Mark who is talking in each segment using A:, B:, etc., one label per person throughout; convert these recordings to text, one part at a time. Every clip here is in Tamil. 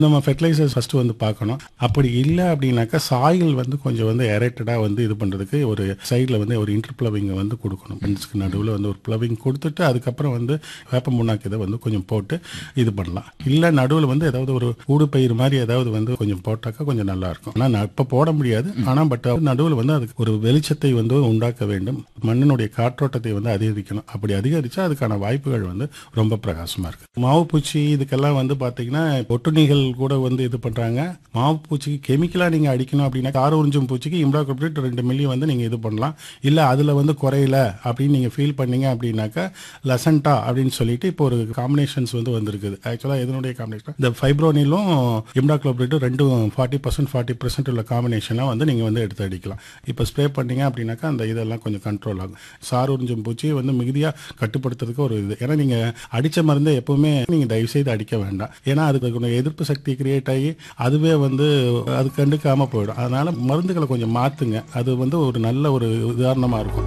A: நம்ம ஃபெர்டிலைசர்ஸ் ஃபர்ஸ்ட் வந்து பார்க்கணும் அப்படி இல்லை அப்படின்னாக்கா சாயில் வந்து கொஞ்சம் வந்து எரேட்டடாக வந்து இது பண்ணுறதுக்கு ஒரு சைடில் வந்து ஒரு இன்டர் ப்ளவிங்கை வந்து கொடுக்கணும் பென்ஸ்க்கு நடுவில் வந்து ஒரு ப்ளவிங் கொடுத்துட்டு அதுக்கப்புறம் வந்து வேப்ப முன்னாக்கு இதை வந்து கொஞ்சம் போட்டு இது பண்ணலாம் இல்லை நடுவில் வந்து ஏதாவது ஒரு ஊடு பயிர் மாதிரி ஏதாவது வந்து கொஞ்சம் போட்டாக்கா கொஞ்சம் நல்லா இருக்கும் ஆனால் இப்போ போட முடியாது ஆனால் பட் நடுவில் வந்து அதுக்கு ஒரு வெளிச்சத்தை வந்து உண்டாக்க வேண்டும் மண்ணினுடைய காற்றோட்டத்தை வந்து அதிகரிக்கணும் அப்படி அதிகரிச்சா அதுக்கான வாய்ப்புகள் வந்து ரொம்ப பிரகாசமா இருக்கு மாவு பூச்சி இதுக்கெல்லாம் வந்து பாத்தீங்கன்னா ஒட்டுண்ணிகள் கூட வந்து இது பண்றாங்க மாவு பூச்சிக்கு கெமிக்கலா நீங்க அடிக்கணும் அப்படின்னா கார உறிஞ்சும் பூச்சிக்கு இம்டாக்ரோபிட் ரெண்டு மில்லி வந்து நீங்க இது பண்ணலாம் இல்ல அதுல வந்து குறையல அப்படின்னு நீங்க ஃபீல் பண்ணீங்க அப்படின்னாக்கா லசண்டா அப்படின்னு சொல்லிட்டு இப்போ ஒரு காம்பினேஷன்ஸ் வந்து வந்திருக்குது ஆக்சுவலா இதனுடைய காம்பினேஷன் இந்த ஃபைப்ரோனிலும் இம்டாக்ளோபிரிட்டும் ரெண்டும் ஃபார்ட்டி பர்சன்ட் ஃபார்ட்டி பர்சன்ட் உள்ள காம்பினேஷனாக வந்து நீங்கள் வந்து எடுத்து அடிக்கலாம் இப்போ ஸ்ப்ரே பண்ணீங்க அப்படின்னாக்கா அந்த இதெல்லாம் கொஞ்சம் கண்ட்ரோல் ஆகும் சார் உறிஞ்சும் பூச்சியை வந்து மிகுதியாக கட்டுப்படுத்துறதுக்கு ஒரு இது ஏன்னா நீங்கள் அடித்த மருந்தை எப்பவுமே நீங்கள் தயவு செய்து அடிக்க வேண்டாம் ஏன்னா அதுக்கு கொஞ்சம் எதிர்ப்பு சக்தி கிரியேட் ஆகி அதுவே வந்து அது கண்டுக்காம போயிடும் அதனால மருந்துகளை கொஞ்சம் மாற்றுங்க அது வந்து ஒரு நல்ல ஒரு உதாரணமாக இருக்கும்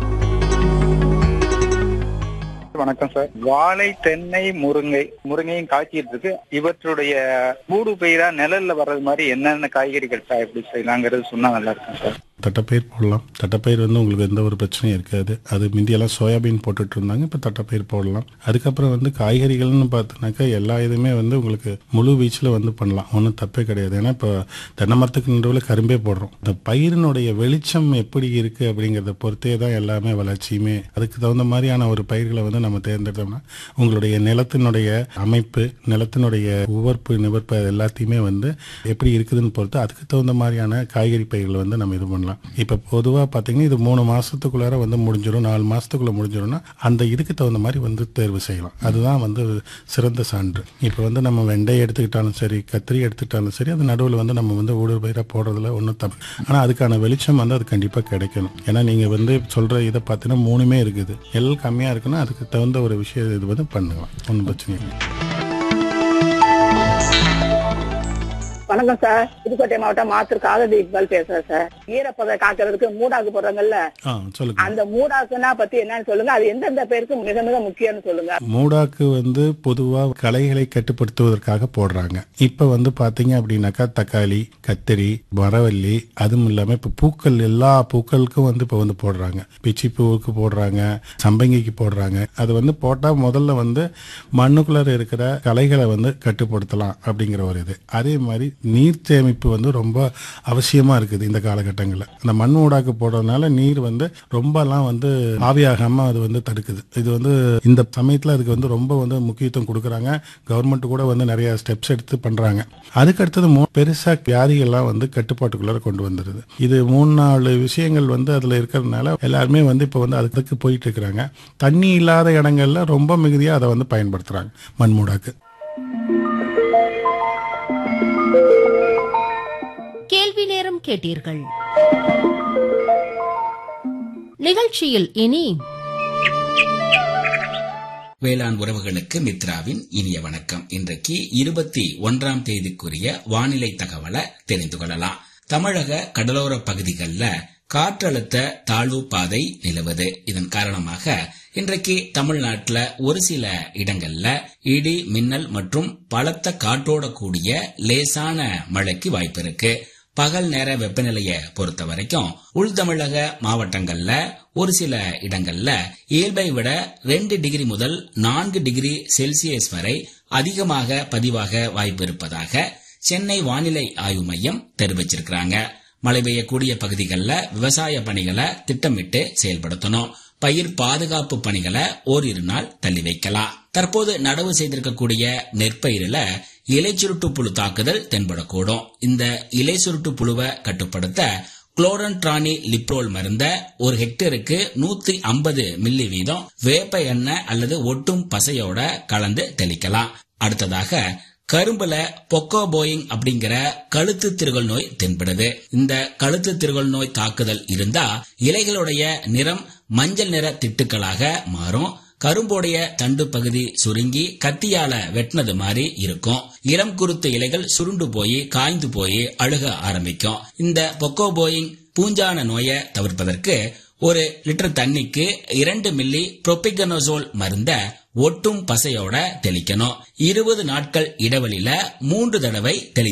B: வணக்கம் சார் வாழை தென்னை முருங்கை முருங்கையும் காய்ச்சிட்டு இருக்கு இவற்றுடைய மூடு பயிரா நிழல்ல வர்றது மாதிரி என்னென்ன காய்கறிகள் சார் எப்படி செய்யலாங்கிறது சொன்னா நல்லா இருக்கும் சார்
A: தட்டைப்பயிர் போடலாம் தட்டைப்பயிர் வந்து உங்களுக்கு எந்த ஒரு பிரச்சனையும் இருக்காது அது முந்தியெல்லாம் சோயாபீன் போட்டுட்டு இருந்தாங்க இப்போ தட்டைப்பயிர் போடலாம் அதுக்கப்புறம் வந்து காய்கறிகள்னு பார்த்தோன்னாக்கா எல்லா இதுவுமே வந்து உங்களுக்கு முழு வீச்சில் வந்து பண்ணலாம் ஒன்றும் தப்பே கிடையாது ஏன்னா இப்போ தென்னை மரத்துக்கு நடுவில் கரும்பே போடுறோம் இந்த பயிரினுடைய வெளிச்சம் எப்படி இருக்கு அப்படிங்கிறத பொறுத்தே தான் எல்லாமே வளர்ச்சியுமே அதுக்கு தகுந்த மாதிரியான ஒரு பயிர்களை வந்து நம்ம தேர்ந்தெடுத்தோம்னா உங்களுடைய நிலத்தினுடைய அமைப்பு நிலத்தினுடைய உவர்ப்பு நிவர்ப்பு அது எல்லாத்தையுமே வந்து எப்படி இருக்குதுன்னு பொறுத்து அதுக்கு தகுந்த மாதிரியான காய்கறி பயிர்களை வந்து நம்ம இது பண்ணலாம் இப்போ பொதுவாக பார்த்தீங்கன்னா இது மூணு மாசத்துக்குள்ளார வந்து முடிஞ்சிடும் நாலு மாசத்துக்குள்ள முடிஞ்சிடும்னா அந்த இதுக்கு தகுந்த மாதிரி வந்து தேர்வு செய்யலாம் அதுதான் வந்து சிறந்த சான்று இப்போ வந்து நம்ம வெண்டை எடுத்துக்கிட்டாலும் சரி கத்திரி எடுத்துக்கிட்டாலும் சரி அது நடுவில் வந்து நம்ம வந்து ஊடுரு பயிராக போடுறதுல ஒன்றும் தப்பு ஆனால் அதுக்கான வெளிச்சம் வந்து அது கண்டிப்பாக கிடைக்கணும் ஏன்னா நீங்கள் வந்து சொல்கிற இதை பார்த்தீங்கன்னா மூணுமே இருக்குது எல் கம்மியாக இருக்குன்னா அதுக்கு தகுந்த ஒரு விஷயம் இது வந்து பண்ணலாம் ஒன்றும் பிரச்சனை இல்லை
C: வணக்கம் சார் புதுக்கோட்டை மாவட்டம் மாத்தூர் காததி இக்பால் பேசுறேன் சார் ஈரப்பதை காக்கிறதுக்கு மூடாக்கு போடுறாங்கல்ல
A: ஆ சொல்லுங்க
C: அந்த மூடாக்குன்னா பத்தி என்னன்னு சொல்லுங்க அது எந்தெந்த பேருக்கு மிக மிக முக்கியம்னு சொல்லுங்க
A: மூடாக்கு வந்து பொதுவாக களைகளை கட்டுப்படுத்துவதற்காக போடுறாங்க இப்போ வந்து பார்த்தீங்க அப்படின்னாக்கா தக்காளி கத்திரி மரவள்ளி அதுவும் இல்லாமல் இப்போ பூக்கள் எல்லா பூக்களுக்கும் வந்து இப்போ வந்து போடுறாங்க பிச்சி பூவுக்கு போடுறாங்க சம்பங்கிக்கு போடுறாங்க அது வந்து போட்டால் முதல்ல வந்து மண்ணுக்குள்ளார இருக்கிற களைகளை வந்து கட்டுப்படுத்தலாம் அப்படிங்கிற ஒரு இது அதே மாதிரி நீர் சேமிப்பு வந்து ரொம்ப அவசியமாக இருக்குது இந்த காலகட்டங்களில் அந்த மண் ஊடாக்கு போடுறதுனால நீர் வந்து ரொம்பலாம் வந்து ஆவியாகாமல் அது வந்து தடுக்குது இது வந்து இந்த சமயத்தில் அதுக்கு வந்து ரொம்ப வந்து முக்கியத்துவம் கொடுக்குறாங்க கவர்மெண்ட் கூட வந்து நிறைய ஸ்டெப்ஸ் எடுத்து பண்ணுறாங்க அதுக்கு அடுத்தது மூ பெருசாக வியாதிகள்லாம் வந்து கட்டுப்பாட்டுக்குள்ளார கொண்டு வந்துடுது இது மூணு நாலு விஷயங்கள் வந்து அதில் இருக்கிறதுனால எல்லாருமே வந்து இப்போ வந்து அதுக்கு போயிட்டு இருக்கிறாங்க தண்ணி இல்லாத இடங்கள்ல ரொம்ப மிகுதியாக அதை வந்து பயன்படுத்துகிறாங்க மண்மூடாக்கு
D: கேள்வி நேரம் கேட்டீர்கள் நிகழ்ச்சியில் இனி
E: வேளாண் உறவுகளுக்கு மித்ராவின் இனிய வணக்கம் இன்றைக்கு இருபத்தி ஒன்றாம் தேதிக்குரிய வானிலை தகவலை தெரிந்து கொள்ளலாம் தமிழக கடலோர பகுதிகளில் காற்றழுத்த தாழ்வு பாதை நிலவுது இதன் காரணமாக இன்றைக்கு தமிழ்நாட்டுல ஒரு சில இடங்கள்ல இடி மின்னல் மற்றும் பலத்த காற்றோட கூடிய லேசான மழைக்கு வாய்ப்பு இருக்கு பகல் நேர வெப்பநிலையை பொறுத்த வரைக்கும் உள் தமிழக மாவட்டங்கள்ல ஒரு சில இடங்கள்ல இயல்பை விட ரெண்டு டிகிரி முதல் நான்கு டிகிரி செல்சியஸ் வரை அதிகமாக பதிவாக வாய்ப்பு இருப்பதாக சென்னை வானிலை ஆய்வு மையம் தெரிவிச்சிருக்கிறாங்க மழை பெய்யக்கூடிய பகுதிகளில் விவசாய பணிகளை திட்டமிட்டு செயல்படுத்தணும் பயிர் பாதுகாப்பு பணிகளை ஓரிரு நாள் தள்ளி வைக்கலாம் தற்போது நடவு செய்திருக்கக்கூடிய நெற்பயிரில இலை சுருட்டு புழு தாக்குதல் தென்படக்கூடும் இந்த இலை சுருட்டு புழுவை கட்டுப்படுத்த குளோரன்ட்ரானி லிப்ரோல் மருந்த ஒரு ஹெக்டருக்கு நூத்தி ஐம்பது மில்லி வீதம் வேப்ப எண்ணெய் அல்லது ஒட்டும் பசையோட கலந்து தெளிக்கலாம் அடுத்ததாக கரும்புல பொக்கோ போயிங் அப்படிங்கிற கழுத்து திருகல் நோய் தென்படுது இந்த கழுத்து திருகல் நோய் தாக்குதல் இருந்தா இலைகளுடைய நிறம் மஞ்சள் நிற திட்டுக்களாக மாறும் கரும்போடைய தண்டு பகுதி சுருங்கி கத்தியால வெட்டினது மாதிரி இருக்கும் இளம் குருத்து இலைகள் சுருண்டு போய் காய்ந்து போய் அழுக ஆரம்பிக்கும் இந்த பொக்கோ போயிங் பூஞ்சான நோயை தவிர்ப்பதற்கு ஒரு லிட்டர் தண்ணிக்கு இரண்டு மில்லி புரோபிகனோசோல் மருந்த ஒட்டும் பசையோட தெளிக்கணும் இருபது நாட்கள் இடைவெளியில மூன்று தடவை தெளி